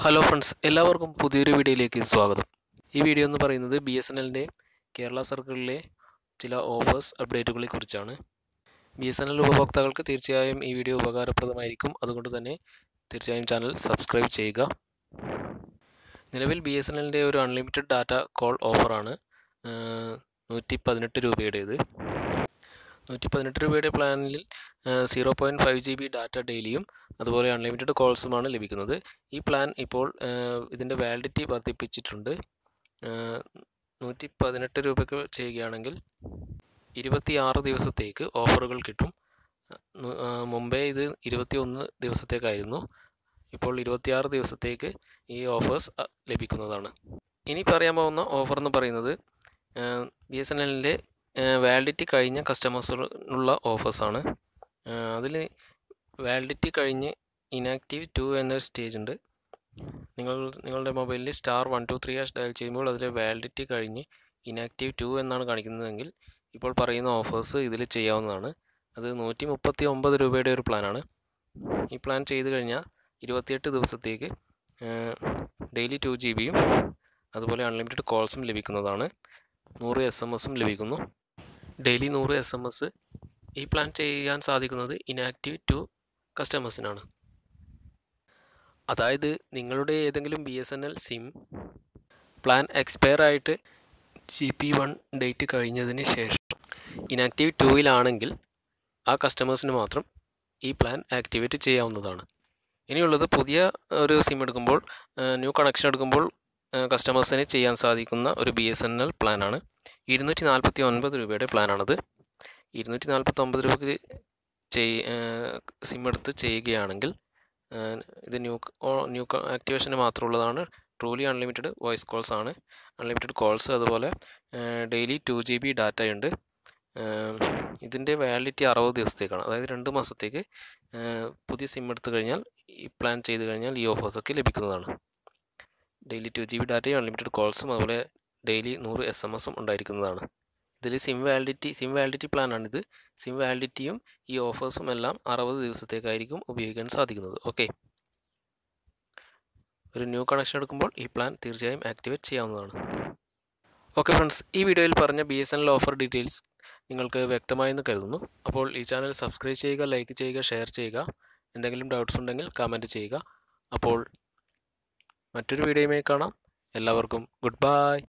hello friends എല്ലാവർക്കും പുതിയൊരു വീഡിയോയിലേക്ക് സ്വാഗതം ഈ വീഡിയോ എന്ന് പറയുന്നത് ബി എസ് എൻ എല്ലിൻ്റെ കേരള സർക്കിളിലെ ചില ഓഫേഴ്സ് അപ്ഡേറ്റുകളെ കുറിച്ചാണ് ബി എസ് എൻ എൽ ഉപഭോക്താക്കൾക്ക് തീർച്ചയായും ഈ വീഡിയോ ഉപകാരപ്രദമായിരിക്കും അതുകൊണ്ട് തന്നെ തീർച്ചയായും ചാനൽ സബ്സ്ക്രൈബ് ചെയ്യുക നിലവിൽ ബി എസ് എൻ എല്ലിൻ്റെ ഒരു അൺലിമിറ്റഡ് ഡാറ്റ കോൾ ഓഫറാണ് നൂറ്റി പതിനെട്ട് രൂപയുടേത് നൂറ്റി പതിനെട്ട് രൂപയുടെ പ്ലാനിൽ zero point five G B data ഡെയിലിയും അതുപോലെ അൺലിമിറ്റഡ് കോൾസുമാണ് ലഭിക്കുന്നത് ഈ പ്ലാൻ ഇപ്പോൾ ഇതിൻ്റെ വാലിഡിറ്റി വർദ്ധിപ്പിച്ചിട്ടുണ്ട് നൂറ്റി പതിനെട്ട് രൂപയ്ക്ക് ചെയ്യുകയാണെങ്കിൽ ഇരുപത്തി ആറ് ദിവസത്തേക്ക് ഓഫറുകൾ കിട്ടും മുമ്പേ ഇത് ഇരുപത്തി ഒന്ന് ദിവസത്തേക്കായിരുന്നു ഇപ്പോൾ ഇരുപത്തിയാറ് ദിവസത്തേക്ക് ഈ ഓഫേഴ്സ് ലഭിക്കുന്നതാണ് ഇനി പറയാൻ പോകുന്ന ഓഫർ എന്ന് പറയുന്നത് ബി എസ് എൻ എല്ലിൻ്റെ വാലിഡിറ്റി കഴിഞ്ഞ കസ്റ്റമേഴ്സിനുള്ള ഓഫേഴ്സാണ് അതിൽ വാലിഡിറ്റി കഴിഞ്ഞ് ഇനാക്റ്റീവ് ടു എന്നൊരു സ്റ്റേജ് ഉണ്ട് നിങ്ങൾ നിങ്ങളുടെ മൊബൈലിൽ star one two three hash dial ചെയ്യുമ്പോൾ അതിൽ വാലിഡിറ്റി കഴിഞ്ഞ് ഇനാക്റ്റീവ് ടു എന്നാണ് കാണിക്കുന്നതെങ്കിൽ ഇപ്പോൾ പറയുന്ന ഓഫേഴ്സ് ഇതിൽ ചെയ്യാവുന്നതാണ് അത് നൂറ്റി മുപ്പത്തി ഒമ്പത് രൂപയുടെ ഒരു പ്ലാനാണ് ഈ പ്ലാൻ ചെയ്ത് കഴിഞ്ഞാൽ ഇരുപത്തിയെട്ട് ദിവസത്തേക്ക് ഡെയിലി ടു ജി ബിയും അതുപോലെ അൺലിമിറ്റഡ് കോൾസും ലഭിക്കുന്നതാണ് നൂറ് എസ് എം എസും ലഭിക്കുന്നു ഡെയിലി നൂറ് എസ് എം എസ് ഈ പ്ലാൻ ചെയ്യാൻ സാധിക്കുന്നത് ഇനാക്റ്റീവ് ടു കസ്റ്റമേഴ്സിനാണ് അതായത് നിങ്ങളുടെ ഏതെങ്കിലും B S N L SIM plan expire ആയിട്ട് ജി പി വൺ ഡേറ്റ് കഴിഞ്ഞതിന് ശേഷം ഇനാക്റ്റീവ് ടൂയിലാണെങ്കിൽ ആ കസ്റ്റമേഴ്സിന് മാത്രം ഈ പ്ലാൻ ആക്ടിവേറ്റ് ചെയ്യാവുന്നതാണ് ഇനിയുള്ളത് പുതിയ ഒരു സിം എടുക്കുമ്പോൾ ന്യൂ കണക്ഷൻ എടുക്കുമ്പോൾ കസ്റ്റമേഴ്സിന് ചെയ്യാൻ സാധിക്കുന്ന ഒരു ബി എസ് എൻ എൽ പ്ലാനാണ് ഇരുന്നൂറ്റി നാൽപ്പത്തി ഒൻപത് രൂപയുടെ പ്ലാനാണത് ഇരുന്നൂറ്റി നാൽപ്പത്തി ഒമ്പത് രൂപയ്ക്ക് ചെയ് സിം എടുത്ത് ചെയ്യുകയാണെങ്കിൽ ഇത് ന്യൂ ന്യൂ ആക്ടിവേഷന് മാത്രമുള്ളതാണ് ട്രൂലി അൺലിമിറ്റഡ് വോയിസ് കോൾസ് ആണ് അൺലിമിറ്റഡ് കോൾസ് അതുപോലെ daily two G B data ഉണ്ട് ഇതിൻ്റെ വാലിഡിറ്റി അറുപത് ദിവസത്തേക്കാണ് അതായത് രണ്ട് മാസത്തേക്ക് പുതിയ സിം എടുത്തു കഴിഞ്ഞാൽ ഈ പ്ലാൻ ചെയ്ത് കഴിഞ്ഞാൽ ഈ ഓഫേഴ്സൊക്കെ ലഭിക്കുന്നതാണ് ഡെയിലി ടു ജി ബി ഡാറ്റയും അൺലിമിറ്റഡ് കോൾസും അതുപോലെ ഡെയിലി നൂറ് എസ് എം എസും ഉണ്ടായിരിക്കുന്നതാണ് ഇതിൽ സിം വാലിഡിറ്റി സിം വാലിഡിറ്റി പ്ലാനാണിത് സിം വാലിഡിറ്റിയും ഈ ഓഫേഴ്സും എല്ലാം അറുപത് ദിവസത്തേക്കായിരിക്കും ഉപയോഗിക്കാൻ സാധിക്കുന്നത് ഓക്കെ ഒരു ന്യൂ കണക്ഷൻ എടുക്കുമ്പോൾ ഈ പ്ലാൻ തീർച്ചയായും ആക്ടിവേറ്റ് ചെയ്യാവുന്നതാണ് ഓക്കെ ഫ്രണ്ട്സ് ഈ വീഡിയോയിൽ പറഞ്ഞ B S N L offer details നിങ്ങൾക്ക് വ്യക്തമായെന്ന് കരുതുന്നു അപ്പോൾ ഈ ചാനൽ സബ്സ്ക്രൈബ് ചെയ്യുക ലൈക്ക് ചെയ്യുക ഷെയർ ചെയ്യുക എന്തെങ്കിലും ഡൗട്ട്സ് ഉണ്ടെങ്കിൽ കമൻറ്റ് ചെയ്യുക അപ്പോൾ മറ്റൊരു വീഡിയോയുമായി കാണാം എല്ലാവർക്കും ഗുഡ് ബൈ